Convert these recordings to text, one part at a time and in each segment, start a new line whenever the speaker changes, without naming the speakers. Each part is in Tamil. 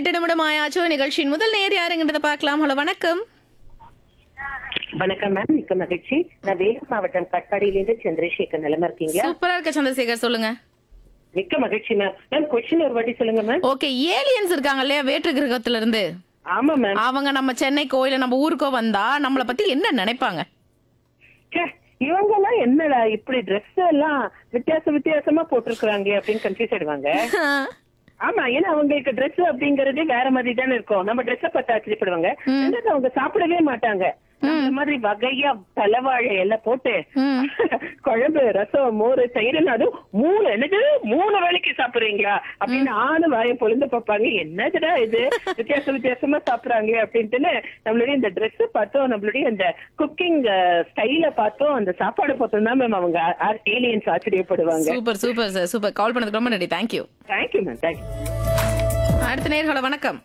எட்டு நிமிடம் ஆயாச்சோ நிகழ்ச்சியின் முதல் நேர் யாருங்கிறத பார்க்கலாம் ஹலோ வணக்கம்
வணக்கம் மேம் மிக்க மகிழ்ச்சி நான் வேலூர் மாவட்டம் கட்பாடியிலிருந்து சந்திரசேகர் நிலமா இருக்கீங்களா
சூப்பரா இருக்க சந்திரசேகர் சொல்லுங்க
மிக்க மகிழ்ச்சி மேம் மேம் கொஸ்டின் ஒரு வாட்டி சொல்லுங்க மேம்
ஓகே ஏலியன்ஸ் இருக்காங்க இல்லையா வேற்று கிரகத்துல இருந்து
ஆமா மேம்
அவங்க நம்ம சென்னைக்கோ இல்ல நம்ம ஊருக்கோ வந்தா நம்மள பத்தி என்ன நினைப்பாங்க
இவங்க எல்லாம் என்னடா இப்படி ட்ரெஸ் எல்லாம் வித்தியாச வித்தியாசமா போட்டிருக்காங்க அப்படின்னு கன்ஃபியூஸ் ஆயிடுவாங்க ஆமா ஏன்னா அவங்களுக்கு Dress அப்படிங்கறதே வேற மாதிரி தானே இருக்கும் நம்ம ட்ரெஸ்ஸ பார்த்து ஆச்சரியப்படுவாங்க ரெண்டாவது அவங்க சாப்பிடவே மாட்டாங்க இந்த மாதிரி வகையா தலைவாழை எல்லாம் போட்டு
ம்.
குழம்பு ரசம் மோர் தயிர் அதுவும் மூணு என்னது மூணு வேளைக்கு சாப்பிடுறீங்களா அப்படின்னு ஆணு வாயை பொழுந்து பார்ப்பாங்க என்னதுடா இது வித்தியாச வித்தியாசமா சாப்பிடுறாங்க அப்படின்ட்டுன்னு நம்மளுடைய இந்த Dress பார்த்தோம் நம்மளுடைய இந்த குக்கிங் ஸ்டைல பார்த்தோம் அந்த சாப்பாடு பார்த்தோம் தான் மேம் அவங்க ஏலியன்ஸ் ஆச்சரியப்படுவாங்க
super super sir super call பண்ணதுக்கு ரொம்ப நன்றி தேங்க்யூ
தேங்க்யூ மேம் தேங்க்யூ
அடுத்த நேர் ஹலோ வணக்கம்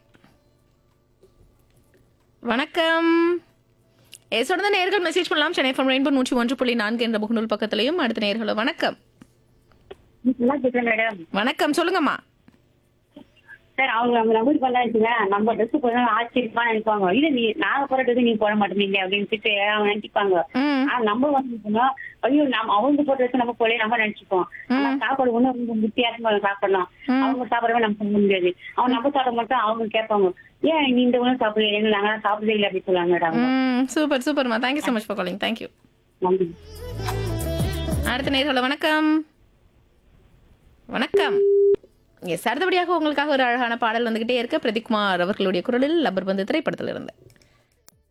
வணக்கம் எஸ் தொடர்ந்து நேர்கள் மெசேஜ் பண்ணலாம் சென்னை ஃப்ரம் ரெயின்போ நூற்றி ஒன்று புள்ளி நான்கு என்ற முகநூல் பக்கத்திலையும் அடுத்த நேர் ஹலோ வணக்கம்
மேடம்
வணக்கம் சொல்லுங்கம்மா
சார் அவங்க அவங்க நம்பர் பண்ணாச்சுங்க நம்ம ட்ரெஸ் போனா ஆச்சரியமா நினைப்பாங்க இல்ல நீ நாங்க போற ட்ரெஸ் நீங்க போட மாட்டேங்க அப்படின்னு சொல்லிட்டு அவங்க நினைப்பாங்க
ம்
ஆனா நம்ம வந்து சொன்னோம், ஐயோ நம்ம அவங்க போட்ட ட்ரெஸ் நம்ம போல நம்ம நினைச்சுப்போம் ஆனா சாப்பாடு ஒண்ணு ரொம்ப வித்தியாசமா சாப்பிடலாம் அவங்க சாப்பிடவே நம்ம சொல்ல முடியாது அவங்க நம்ம சாப்பிட மட்டும் அவங்க கேட்பாங்க ஏன் நீ இந்த உணவு சாப்பிடல எங்க நாங்க சாப்பிடவே இல்லை அப்படின்னு சொல்லுவாங்க மேடம்
ம் சூப்பர் சூப்பர்மா thank you so much for calling thank you
நன்றி
அடுத்த நேர் ஹலோ வணக்கம் வணக்கம் எஸ் அடுத்தபடியாக உங்களுக்காக ஒரு அழகான பாடல் வந்துகிட்டே இருக்க பிரதீப்குமார் அவர்களுடைய குரலில் லப்பர் பந்து திரைப்படத்தில் இருந்து